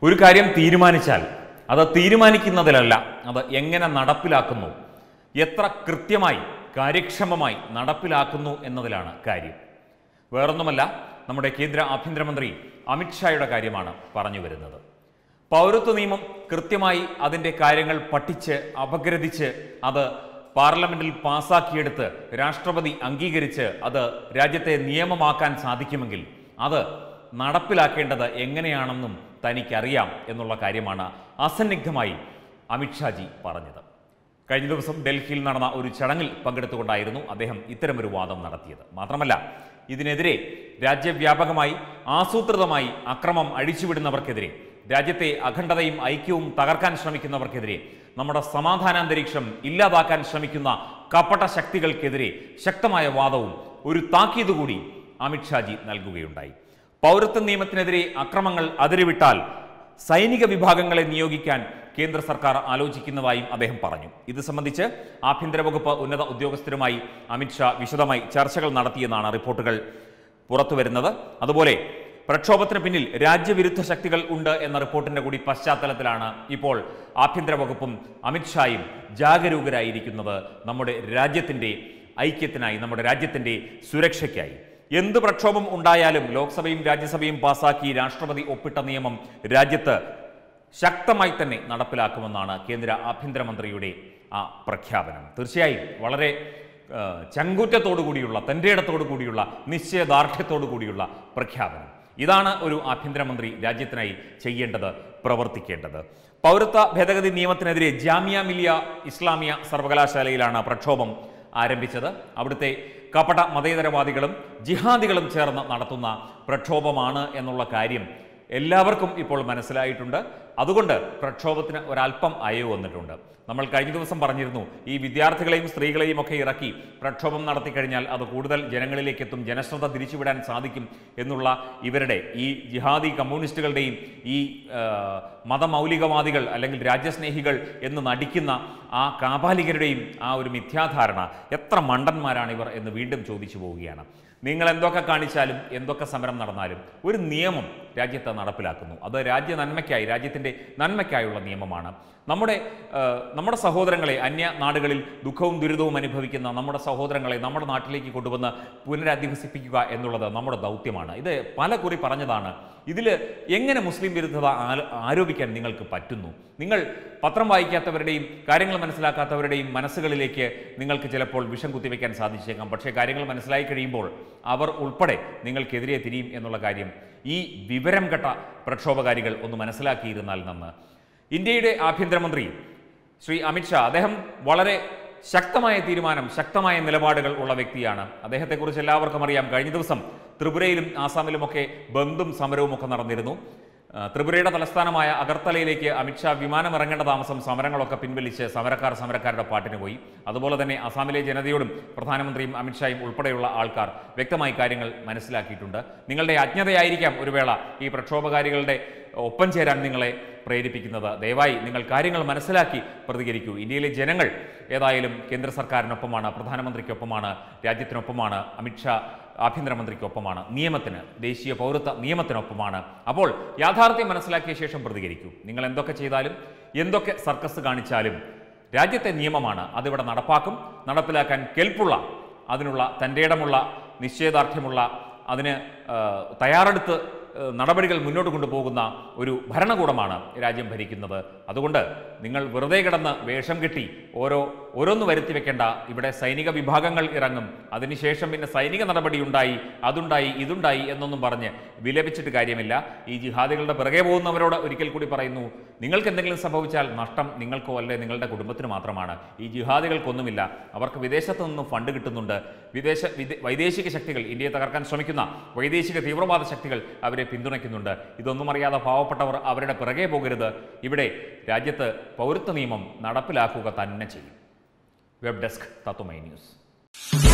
ഒരു കാര്യം തീരുമാനിച്ചാൽ അത് തീരുമാനിക്കുന്നതിലല്ല അത് എങ്ങനെ നടപ്പിലാക്കുന്നു എത്ര കൃത്യമായി കാര്യക്ഷമമായി നടപ്പിലാക്കുന്നു എന്നതിലാണ് കാര്യം വേറൊന്നുമല്ല നമ്മുടെ കേന്ദ്ര ആഭ്യന്തരമന്ത്രി അമിത്ഷായുടെ കാര്യമാണ് പറഞ്ഞു വരുന്നത് പൗരത്വ നിയമം കൃത്യമായി അതിൻ്റെ കാര്യങ്ങൾ പഠിച്ച് അപഗ്രഥിച്ച് അത് പാർലമെന്റിൽ പാസാക്കിയെടുത്ത് രാഷ്ട്രപതി അംഗീകരിച്ച് അത് രാജ്യത്തെ നിയമമാക്കാൻ സാധിക്കുമെങ്കിൽ അത് നടപ്പിലാക്കേണ്ടത് എങ്ങനെയാണെന്നും തനിക്കറിയാം എന്നുള്ള കാര്യമാണ് അസന്നിഗ്ധമായി അമിത്ഷാജി പറഞ്ഞത് കഴിഞ്ഞ ദിവസം ഡൽഹിയിൽ നടന്ന ഒരു ചടങ്ങിൽ പങ്കെടുത്തുകൊണ്ടായിരുന്നു അദ്ദേഹം ഇത്തരമൊരു വാദം നടത്തിയത് മാത്രമല്ല ഇതിനെതിരെ രാജ്യവ്യാപകമായി ആസൂത്രിതമായി അക്രമം അഴിച്ചുവിടുന്നവർക്കെതിരെ രാജ്യത്തെ അഖണ്ഡതയും ഐക്യവും തകർക്കാൻ ശ്രമിക്കുന്നവർക്കെതിരെ നമ്മുടെ സമാധാനാന്തരീക്ഷം ഇല്ലാതാക്കാൻ ശ്രമിക്കുന്ന കപട ശക്തികൾക്കെതിരെ ശക്തമായ വാദവും ഒരു താക്കീത് കൂടി അമിത്ഷാജി നൽകുകയുണ്ടായി പൗരത്വ നിയമത്തിനെതിരെ അക്രമങ്ങൾ അതിരുവിട്ടാൽ സൈനിക വിഭാഗങ്ങളെ നിയോഗിക്കാൻ കേന്ദ്ര സർക്കാർ ആലോചിക്കുന്നതായും അദ്ദേഹം പറഞ്ഞു ഇത് സംബന്ധിച്ച് ആഭ്യന്തര വകുപ്പ് ഉന്നത ഉദ്യോഗസ്ഥരുമായി അമിത്ഷാ വിശദമായി ചർച്ചകൾ നടത്തിയെന്നാണ് റിപ്പോർട്ടുകൾ പുറത്തുവരുന്നത് അതുപോലെ പ്രക്ഷോഭത്തിന് പിന്നിൽ രാജ്യവിരുദ്ധ ശക്തികൾ ഉണ്ട് എന്ന റിപ്പോർട്ടിന്റെ കൂടി പശ്ചാത്തലത്തിലാണ് ഇപ്പോൾ ആഭ്യന്തര വകുപ്പും അമിത്ഷായും ജാഗരൂകരായിരിക്കുന്നത് നമ്മുടെ രാജ്യത്തിന്റെ ഐക്യത്തിനായി നമ്മുടെ രാജ്യത്തിന്റെ സുരക്ഷയ്ക്കായി എന്ത് പ്രക്ഷോഭം ഉണ്ടായാലും ലോക്സഭയും രാജ്യസഭയും പാസാക്കി രാഷ്ട്രപതി ഒപ്പിട്ട നിയമം രാജ്യത്ത് ശക്തമായി തന്നെ നടപ്പിലാക്കുമെന്നാണ് കേന്ദ്ര ആഭ്യന്തരമന്ത്രിയുടെ ആ പ്രഖ്യാപനം തീർച്ചയായും വളരെ ആ, ചങ്കൂറ്റത്തോടു കൂടിയുള്ള തൻ്റെ ഇടത്തോടു കൂടിയുള്ള നിശ്ചയദാർഢ്യത്തോടു കൂടിയുള്ള പ്രഖ്യാപനം ഇതാണ് ഒരു ആഭ്യന്തരമന്ത്രി രാജ്യത്തിനായി ചെയ്യേണ്ടത് പ്രവർത്തിക്കേണ്ടത് പൗരത്വ ഭേദഗതി നിയമത്തിനെതിരെ ജാമിയ മിലിയ ഇസ്ലാമിയ സർവകലാശാലയിലാണ് പ്രക്ഷോഭം ആരംഭിച്ചത് അവിടുത്തെ കപട മതേതരവാദികളും ജിഹാദികളും ചേർന്ന് നടത്തുന്ന പ്രക്ഷോഭമാണ് എന്നുള്ള കാര്യം എല്ലാവർക്കും ഇപ്പോൾ മനസ്സിലായിട്ടുണ്ട് അതുകൊണ്ട് പ്രക്ഷോഭത്തിന് ഒരല്പം അയവ് വന്നിട്ടുണ്ട് നമ്മൾ കഴിഞ്ഞ ദിവസം പറഞ്ഞിരുന്നു ഈ വിദ്യാർത്ഥികളെയും സ്ത്രീകളെയും ഒക്കെ ഇറക്കി പ്രക്ഷോഭം നടത്തി കഴിഞ്ഞാൽ അത് കൂടുതൽ ജനങ്ങളിലേക്ക് എത്തും ജനശ്രദ്ധ തിരിച്ചുവിടാൻ സാധിക്കും എന്നുള്ള ഇവരുടെ ഈ ജിഹാദി കമ്മ്യൂണിസ്റ്റുകളുടെയും ഈ ആ, മതമൗലികവാദികൾ അല്ലെങ്കിൽ രാജ്യസ്നേഹികൾ എന്ന് നടിക്കുന്ന ആ കാപാലികരുടെയും ആ ഒരു മിഥ്യാധാരണ എത്ര മണ്ടന്മാരാണ് ഇവർ എന്ന് വീണ്ടും ചോദിച്ചു പോവുകയാണ് നിങ്ങൾ എന്തൊക്കെ കാണിച്ചാലും എന്തൊക്കെ സമരം നടന്നാലും ഒരു നിയമം രാജ്യത്ത് നടപ്പിലാക്കുന്നു അത് രാജ്യ നന്മയ്ക്കായി രാജ്യത്തിൻ്റെ നന്മയ്ക്കായുള്ള നിയമമാണ് നമ്മുടെ ആ, നമ്മുടെ സഹോദരങ്ങളെ അന്യ നാടുകളിൽ ദുഃഖവും ദുരിതവും അനുഭവിക്കുന്ന നമ്മുടെ സഹോദരങ്ങളെ നമ്മുടെ നാട്ടിലേക്ക് കൊണ്ടുവന്ന് പുനരധിവസിപ്പിക്കുക എന്നുള്ളത് നമ്മുടെ ദൗത്യമാണ് ഇത് പല കുറി പറഞ്ഞതാണ് ഇതിൽ എങ്ങനെ മുസ്ലിം വിരുദ്ധത ആ- ആരോപിക്കാൻ നിങ്ങൾക്ക് പറ്റുന്നു നിങ്ങൾ പത്രം വായിക്കാത്തവരുടെയും കാര്യങ്ങൾ മനസ്സിലാക്കാത്തവരുടെയും മനസ്സുകളിലേക്ക് നിങ്ങൾക്ക് ചിലപ്പോൾ വിഷം കുത്തിവെക്കാൻ സാധിച്ചേക്കാം പക്ഷേ കാര്യങ്ങൾ മനസ്സിലായി കഴിയുമ്പോൾ അവർ ഉൾപ്പെടെ നിങ്ങൾക്കെതിരെ തിരിയും എന്നുള്ള കാര്യം ഈ വിവരം കെട്ട പ്രക്ഷോഭകാരികൾ ഒന്ന് മനസ്സിലാക്കിയിരുന്നാൽ നന്ന് ഇന്ത്യയുടെ ആഭ്യന്തരമന്ത്രി ശ്രീ അമിത്ഷാ അദ്ദേഹം വളരെ ശക്തമായ തീരുമാനം ശക്തമായ നിലപാടുകൾ ഉള്ള വ്യക്തിയാണ് അദ്ദേഹത്തെക്കുറിച്ച് എല്ലാവർക്കും അറിയാം കഴിഞ്ഞ ദിവസം ത്രിപുരയിലും ആസാമിലുമൊക്കെ ബന്ധും സമരവും ഒക്കെ നടന്നിരുന്നു ആ, ത്രിപുരയുടെ തലസ്ഥാനമായ അഗർത്തലയിലേക്ക് അമിത്ഷാ വിമാനം ഇറങ്ങേണ്ട താമസം സമരങ്ങളൊക്കെ പിൻവലിച്ച് സമരക്കാർ സമരക്കാരുടെ പാട്ടിന് പോയി അതുപോലെ തന്നെ അസാമിലെ ജനതയോടും പ്രധാനമന്ത്രിയും അമിത്ഷായും ഉൾപ്പെടെയുള്ള ആൾക്കാർ വ്യക്തമായി കാര്യങ്ങൾ മനസ്സിലാക്കിയിട്ടുണ്ട് നിങ്ങളുടെ അജ്ഞതയായിരിക്കാം ഒരു വേള ഈ പ്രക്ഷോഭകാരികളുടെ ഒപ്പം ചേരാൻ നിങ്ങളെ പ്രേരിപ്പിക്കുന്നത് ദയവായി നിങ്ങൾ കാര്യങ്ങൾ മനസ്സിലാക്കി പ്രതികരിക്കൂ ഇന്ത്യയിലെ ജനങ്ങൾ ഏതായാലും കേന്ദ്ര സർക്കാരിനൊപ്പമാണ് പ്രധാനമന്ത്രിക്കൊപ്പമാണ് രാജ്യത്തിനൊപ്പമാണ് അമിത്ഷാ ആഭ്യന്തരമന്ത്രിക്കൊപ്പമാണ് നിയമത്തിന് ദേശീയ പൗരത്വ നിയമത്തിനൊപ്പമാണ് അപ്പോൾ യാഥാർത്ഥ്യം മനസ്സിലാക്കിയ ശേഷം പ്രതികരിക്കൂ നിങ്ങൾ എന്തൊക്കെ ചെയ്താലും എന്തൊക്കെ സർക്കസ് കാണിച്ചാലും രാജ്യത്തെ നിയമമാണ് അതിവിടെ നടപ്പാക്കും നടപ്പിലാക്കാൻ കെൽപ്പുള്ള അതിനുള്ള തൻ്റെ ഇടമുള്ള നിശ്ചയദാർഢ്യമുള്ള അതിന് ആ, തയ്യാറെടുത്ത് ആ, നടപടികൾ മുന്നോട്ട് കൊണ്ടുപോകുന്ന ഒരു ഭരണകൂടമാണ് രാജ്യം ഭരിക്കുന്നത് അതുകൊണ്ട് നിങ്ങൾ വെറുതെ കിടന്ന് വേഷം കെട്ടി ഓരോ ഓരോന്ന് വരുത്തി വെക്കേണ്ട ഇവിടെ സൈനിക വിഭാഗങ്ങൾ ഇറങ്ങും അതിനുശേഷം പിന്നെ സൈനിക നടപടി ഉണ്ടായി അതുണ്ടായി ഇതുണ്ടായി എന്നൊന്നും പറഞ്ഞ് വിലപിച്ചിട്ട് കാര്യമില്ല ഈ ജിഹാദികളുടെ പിറകെ പോകുന്നവരോട് ഒരിക്കൽ കൂടി പറയുന്നു നിങ്ങൾക്ക് എന്തെങ്കിലും സംഭവിച്ചാൽ നഷ്ടം നിങ്ങൾക്കോ അല്ലെ നിങ്ങളുടെ കുടുംബത്തിന് മാത്രമാണ് ഈ ജിഹാദികൾക്കൊന്നുമില്ല അവർക്ക് വിദേശത്ത് നിന്നും ഫണ്ട് കിട്ടുന്നുണ്ട് വിദേശ വിദേ- വൈദേശിക ശക്തികൾ ഇന്ത്യയെ തകർക്കാൻ ശ്രമിക്കുന്ന വൈദേശിക തീവ്രവാദ ശക്തികൾ അവരെ പിന്തുണയ്ക്കുന്നുണ്ട് ഇതൊന്നും അറിയാതെ പാവപ്പെട്ടവർ അവരുടെ പിറകെ പോകരുത് ഇവിടെ രാജ്യത്ത് പൗരത്വ നിയമം നടപ്പിലാക്കുക തന്നെ ചെയ്യും വെബ് ഡെസ്ക് തത്വമൈ ന്യൂസ്